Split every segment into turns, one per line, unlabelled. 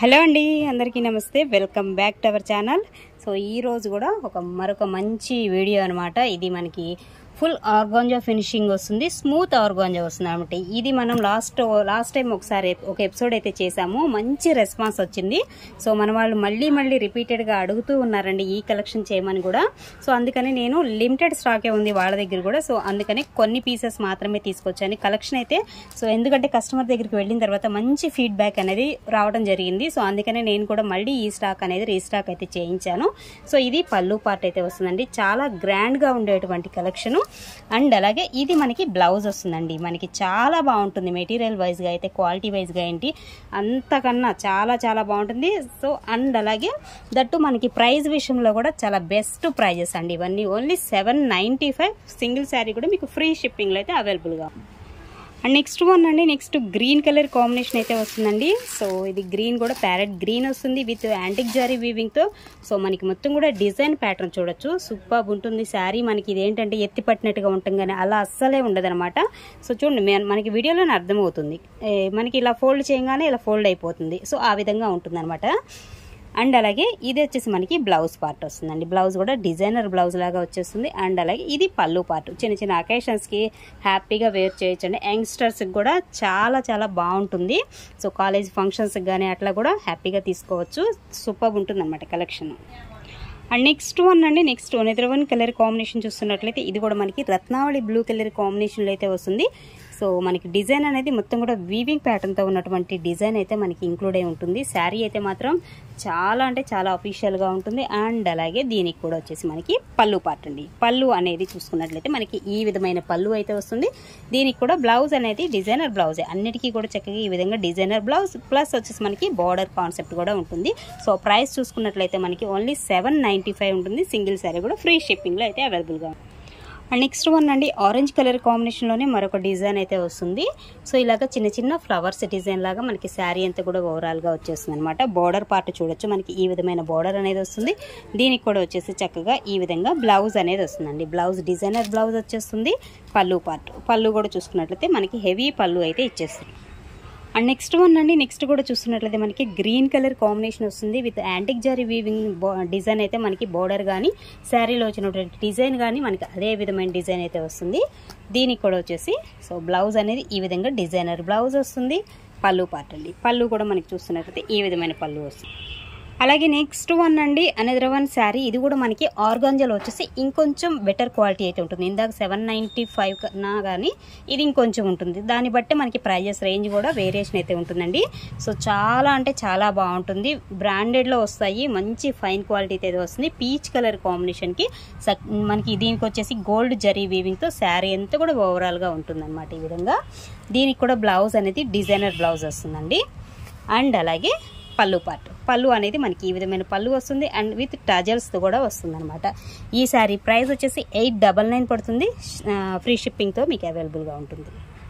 hello అండి అందరికీ నమస్తే welcome back to our channel so ఈ రోజు కూడా ఒక మరొక మంచి వీడియో అనమాట ఇది మనకి ఫుల్ ఆర్గాంజా ఫినిషింగ్ వస్తుంది స్మూత్ ఆర్గాంజా వస్తుంది అనమాట ఇది మనం లాస్ట్ లాస్ట్ టైం ఒకసారి ఒక ఎపిసోడ్ అయితే చేసాము మంచి రెస్పాన్స్ వచ్చింది సో మన వాళ్ళు మళ్ళీ మళ్ళీ రిపీటెడ్గా అడుగుతూ ఉన్నారండి ఈ కలెక్షన్ చేయమని కూడా సో అందుకని నేను లిమిటెడ్ స్టాకే ఉంది వాళ్ళ దగ్గర కూడా సో అందుకని కొన్ని పీసెస్ మాత్రమే తీసుకొచ్చాను కలెక్షన్ అయితే సో ఎందుకంటే కస్టమర్ దగ్గరికి వెళ్ళిన తర్వాత మంచి ఫీడ్బ్యాక్ అనేది రావడం జరిగింది సో అందుకనే నేను కూడా మళ్ళీ ఈ స్టాక్ అనేది రీస్టాక్ అయితే చేయించాను సో ఇది పళ్ళు పార్ట్ అయితే వస్తుందండి చాలా గ్రాండ్గా ఉండేటువంటి కలెక్షను అండ్ అలాగే ఇది మనకి బ్లౌజ్ వస్తుందండి మనకి చాలా బాగుంటుంది మెటీరియల్ వైజ్గా అయితే క్వాలిటీ వైజ్గా ఏంటి అంతకన్నా చాలా చాలా బాగుంటుంది సో అండ్ అలాగే దట్టు మనకి ప్రైస్ విషయంలో కూడా చాలా బెస్ట్ ప్రైజెస్ అండి ఇవన్నీ only seven ninety five single sari కూడా మీకు ఫ్రీ షిప్పింగ్లో అయితే అవైలబుల్గా అండ్ నెక్స్ట్ వన్ అండి నెక్స్ట్ గ్రీన్ కలర్ కాంబినేషన్ అయితే వస్తుందండి సో ఇది గ్రీన్ కూడా ప్యారెట్ గ్రీన్ వస్తుంది విత్ యాంటిక్ జారీ వీవింగ్తో సో మనకి మొత్తం కూడా డిజైన్ ప్యాటర్న్ చూడొచ్చు సూపర్ ఉంటుంది శారీ మనకి ఇదేంటంటే ఎత్తి పట్టినట్టుగా ఉంటుంది కానీ అలా అస్సలే ఉండదన్నమాట సో చూడండి మన- మనకి వీడియోలోనే అర్థమవుతుంది ఏ, మనకి ఇలా ఫోల్డ్ చేయగానే ఇలా ఫోల్డ్ అయిపోతుంది సో ఆ విధంగా ఉంటుంది అండ్ అలాగే ఇది వచ్చేసి మనకి బ్లౌజ్ పార్ట్ వస్తుందండి బ్లౌజ్ కూడా డిజైనర్ బ్లౌజ్ లాగా వచ్చేస్తుంది అండ్ అలాగే ఇది పళ్ళు పార్ట్ చిన్న చిన్న అకేషన్స్కి హ్యాపీగా వేర్ చేయొచ్చండి యంగ్స్టర్స్కి కూడా చాలా చాలా బాగుంటుంది సో కాలేజ్ ఫంక్షన్స్కి కానీ అట్లా కూడా హ్యాపీగా తీసుకోవచ్చు సూపర్ ఉంటుంది అనమాట కలెక్షన్ అండ్ నెక్స్ట్ వన్ అండి నెక్స్ట్ వన్ ఎదురు వన్ కలర్ కాంబినేషన్ చూస్తున్నట్లయితే ఇది కూడా మనకి రత్నావళి బ్లూ కలర్ కాంబినేషన్లో అయితే వస్తుంది సో మనకి డిజైన్ అనేది మొత్తం కూడా వీవింగ్ ప్యాటర్న్తో ఉన్నటువంటి డిజైన్ అయితే మనకి ఇంక్లూడ్ అయి ఉంటుంది శారీ అయితే మాత్రం చాలా అంటే చాలా అఫీషియల్గా ఉంటుంది అండ్ అలాగే దీనికి కూడా వచ్చేసి మనకి పళ్ళు పార్ట్ అండి పళ్ళు అనేది చూసుకున్నట్లయితే మనకి ఈ విధమైన పళ్ళు అయితే వస్తుంది దీనికి కూడా బ్లౌజ్ అనేది డిజైనర్ బ్లౌజే అన్నిటికీ కూడా చక్కగా ఈ విధంగా డిజైనర్ బ్లౌజ్ ప్లస్ వచ్చేసి మనకి బార్డర్ కాన్సెప్ట్ కూడా ఉంటుంది సో ప్రైస్ చూసుకున్నట్లయితే మనకి ఓన్లీ సెవెన్ నైంటీ ఫైవ్ ఉంటుంది సింగిల్ శారీ కూడా ఫ్రీ షిప్పింగ్లో అయితే అవైలబుల్గా ఉంది అండ్ నెక్స్ట్ వన్ అండి ఆరెంజ్ కలర్ కాంబినేషన్లోనే మరొక డిజైన్ అయితే వస్తుంది సో ఇలాగ చిన్న చిన్న ఫ్లవర్స్ డిజైన్ లాగా మనకి శారీ అంతా కూడా ఓవరాల్గా వచ్చేస్తుంది అనమాట బార్డర్ పార్ట్ చూడొచ్చు మనకి ఈ విధమైన బార్డర్ అనేది వస్తుంది దీనికి కూడా వచ్చేసి చక్కగా ఈ విధంగా బ్లౌజ్ అనేది వస్తుందండి బ్లౌజ్ డిజైనర్ బ్లౌజ్ వచ్చేస్తుంది పళ్ళు పార్ట్ పళ్ళు కూడా చూసుకున్నట్లయితే మనకి హెవీ పళ్ళు అయితే ఇచ్చేస్తుంది అండ్ నెక్స్ట్ వన్ అండి నెక్స్ట్ కూడా చూస్తున్నట్లయితే మనకి గ్రీన్ కలర్ కాంబినేషన్ వస్తుంది with antique zari weaving design అయితే మనకి బోర్డర్ కానీ శారీలో వచ్చినటువంటి డిజైన్ కానీ మనకి అదే విధమైన డిజైన్ అయితే వస్తుంది దీనికి కూడా వచ్చేసి సో బ్లౌజ్ అనేది ఈ విధంగా డిజైనర్ బ్లౌజ్ వస్తుంది పళ్ళు పార్ట్ అండి పళ్ళు కూడా మనకి చూస్తున్నట్లయితే ఈ విధమైన పళ్ళు వస్తుంది అలాగే నెక్స్ట్ వన్ అండి అనదర్ వన్ శారీ ఇది కూడా మనకి ఆర్గాంజాలో వచ్చేసి ఇంకొంచెం బెటర్ క్వాలిటీ అయితే ఉంటుంది ఇందాక సెవెన్ నైంటీ ఫైవ్ కన్నా కానీ ఇది ఇంకొంచెం ఉంటుంది దాన్ని బట్టి మనకి ప్రైజెస్ రేంజ్ కూడా వేరియేషన్ అయితే ఉంటుందండి సో చాలా అంటే చాలా బాగుంటుంది బ్రాండెడ్లో వస్తాయి మంచి ఫైన్ క్వాలిటీ అయితే వస్తుంది పీచ్ కలర్ కాంబినేషన్కి సక్- మనకి దీనికి వచ్చేసి గోల్డ్ జరీ వీవింగ్తో శారీ అంతా కూడా ఓవరాల్గా ఉంటుందన్నమాట ఈ విధంగా దీనికి కూడా బ్లౌజ్ అనేది డిజైనర్ బ్లౌజ్ వస్తుందండి అండ్ అలాగే పళ్ళు పార్ట్ పళ్ళు అనేది మనకి ఈ విధమైన పళ్ళు వస్తుంది అండ్ విత్ టజల్స్తో కూడా వస్తుంది అనమాట ఈ శారీ ప్రైస్ వచ్చేసి ఎయిట్ డబల్ నైన్ పడుతుంది ఫ్రీ షిప్పింగ్తో మీకు అవైలబుల్గా ఉంటుంది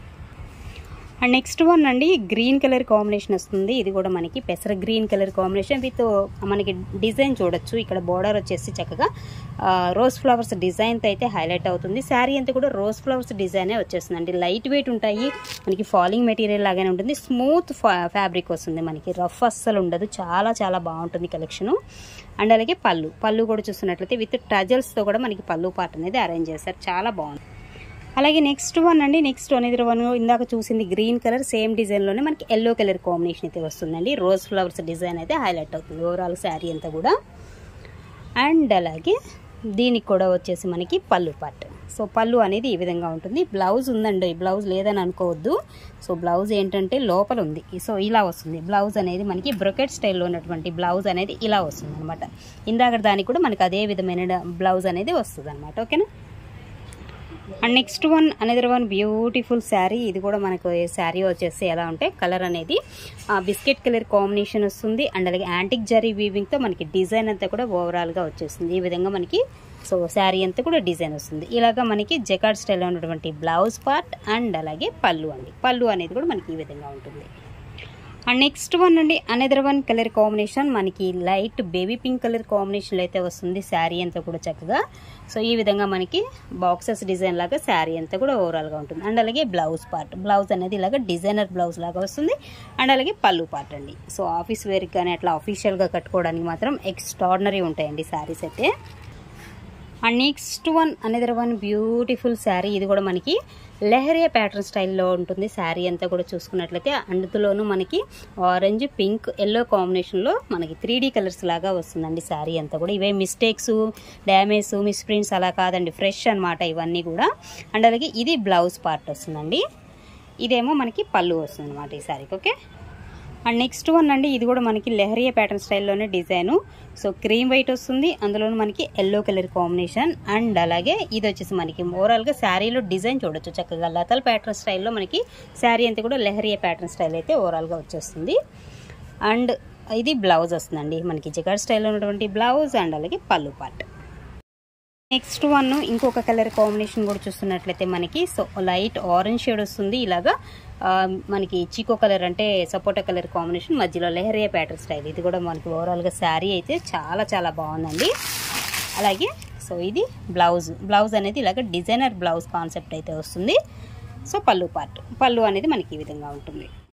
అండ్ నెక్స్ట్ వన్ అండి గ్రీన్ కలర్ కాంబినేషన్ వస్తుంది ఇది కూడా మనకి పెసర గ్రీన్ కలర్ కాంబినేషన్ విత్ మనకి డిజైన్ చూడొచ్చు ఇక్కడ బోర్డర్ వచ్చేసి చక్కగా ఆ, రోజ్ ఫ్లవర్స్ డిజైన్తో అయితే హైలైట్ అవుతుంది శారీ అంతా కూడా రోజ్ ఫ్లవర్స్ డిజైనే వచ్చేస్తుందండి లైట్ వెయిట్ ఉంటాయి మనకి ఫాలింగ్ మెటీరియల్ లాగానే ఉంటుంది స్మూత్ ఫ్యాబ్రిక్ వస్తుంది మనకి రఫ్ అస్సలు ఉండదు చాలా చాలా బాగుంటుంది కలెక్షను అండ్ అలాగే పళ్ళు పళ్ళు కూడా చూస్తున్నట్లయితే విత్ టజల్స్తో కూడా మనకి పళ్ళు పార్ట్ అనేది అరేంజ్ చేశారు చాలా బాగుంది అలాగే నెక్స్ట్ వన్ అండి నెక్స్ట్ వన్ ఎదురు వన్ ఇందాక చూసింది గ్రీన్ కలర్ సేమ్ డిజైన్లోనే మనకి ఎల్లో కలర్ కాంబినేషన్ అయితే వస్తుందండి రోజ్ ఫ్లవర్స్ డిజైన్ అయితే హైలైట్ అవుతుంది ఓవరాల్ శారీ అంతా కూడా అండ్ అలాగే దీనికి కూడా వచ్చేసి మనకి పళ్ళు పార్ట్ సో పళ్ళు అనేది ఈ విధంగా ఉంటుంది బ్లౌజ్ ఉందండి బ్లౌజ్ లేదని అనుకోవద్దు సో బ్లౌజ్ ఏంటంటే లోపల ఉంది సో ఇలా వస్తుంది బ్లౌజ్ అనేది మనకి బ్రొకెట్ స్టైల్లో ఉన్నటువంటి బ్లౌజ్ అనేది ఇలా వస్తుంది అనమాట ఇందాక దానికి కూడా మనకి అదే విధమైన బ్లౌజ్ అనేది వస్తుంది అనమాట ఓకేనా and next one another one beautiful sari ఇది కూడా మనకు శారీ వచ్చేసి ఎలా ఉంటే కలర్ అనేది బిస్కెట్ కలర్ కాంబినేషన్ వస్తుంది అండ్ అలాగే యాంటిక్ జరీ వీవింగ్తో మనకి డిజైన్ అంతా కూడా ఓవరాల్గా వచ్చేస్తుంది ఈ విధంగా మనకి సో శారీ అంతా కూడా డిజైన్ వస్తుంది ఇలాగా మనకి జకార్డ్ స్టైల్లో ఉన్నటువంటి బ్లౌజ్ పార్ట్ అండ్ అలాగే పళ్ళు అండి పళ్ళు అనేది కూడా మనకి ఈ విధంగా ఉంటుంది అండ్ నెక్స్ట్ వన్ అండి అనదర్ వన్ కలర్ కాంబినేషన్ మనకి light baby pink colour combination అయితే వస్తుంది శారీ అంతా కూడా చక్కగా సో ఈ విధంగా మనకి బాక్సెస్ డిజైన్ లాగా శారీ అంతా కూడా ఓవరాల్గా ఉంటుంది అండ్ అలాగే బ్లౌజ్ పార్ట్ బ్లౌజ్ అనేది ఇలాగ డిజైనర్ బ్లౌజ్ లాగా వస్తుంది అండ్ అలాగే పళ్ళు పార్ట్ అండి సో ఆఫీస్ వేర్కి కానీ అట్లా అఫీషియల్గా కట్టుకోవడానికి మాత్రం ఎక్స్ట్రాడినరీ ఉంటాయండి శారీస్ అయితే and next one another one beautiful sari ఇది కూడా మనకి లెహరియా ప్యాటర్న్ స్టైల్లో ఉంటుంది శారీ అంతా కూడా చూసుకున్నట్లయితే అందులోనూ మనకి ఆరెంజ్ పింక్ ఎల్లో కాంబినేషన్లో మనకి త్రీ కలర్స్ లాగా వస్తుందండి శారీ అంతా కూడా ఇవే మిస్టేక్స్ డ్యామేజ్ మిస్ప్రింట్స్ అలా కాదండి ఫ్రెష్ అనమాట ఇవన్నీ కూడా అండ్ అలాగే ఇది బ్లౌజ్ పార్ట్ వస్తుందండి ఇదేమో మనకి పళ్ళు వస్తుంది అనమాట ఈ శారీకి ఓకే అండ్ నెక్స్ట్ వన్ అండి ఇది కూడా మనకి లెహరియా ప్యాటర్న్ స్టైల్లోనే డిజైను సో క్రీమ్ వైట్ వస్తుంది అందులోనూ మనకి ఎల్లో కలర్ కాంబినేషన్ అండ్ అలాగే ఇది వచ్చేసి మనకి ఓవరాల్గా శారీలో డిజైన్ చూడొచ్చు చక్కగా లతల్ ప్యాటర్న్ స్టైల్లో మనకి శారీ అంతా కూడా లెహరియా ప్యాటర్న్ స్టైల్ అయితే ఓవరాల్గా వచ్చేస్తుంది అండ్ ఇది బ్లౌజ్ వస్తుందండి మనకి జిగాడ్ స్టైల్లో ఉన్నటువంటి బ్లౌజ్ అండ్ అలాగే పళ్ళు పార్ట్ నెక్స్ట్ వన్ ఇంకొక కలర్ కాంబినేషన్ కూడా చూస్తున్నట్లయితే మనకి సో లైట్ ఆరెంజ్ షేడ్ వస్తుంది ఇలాగా ఆ, మనకి చీకో కలర్ అంటే సపోటా కలర్ కాంబినేషన్ మధ్యలో లెహరియా ప్యాటర్న్ స్టైల్ ఇది కూడా మనకి ఓవరాల్గా శారీ అయితే చాలా చాలా బాగుందండి అలాగే సో ఇది బ్లౌజ్ బ్లౌజ్ అనేది ఇలాగ డిజైనర్ బ్లౌజ్ కాన్సెప్ట్ అయితే వస్తుంది సో పళ్ళు పార్ట్ పళ్ళు అనేది మనకి ఈ విధంగా ఉంటుంది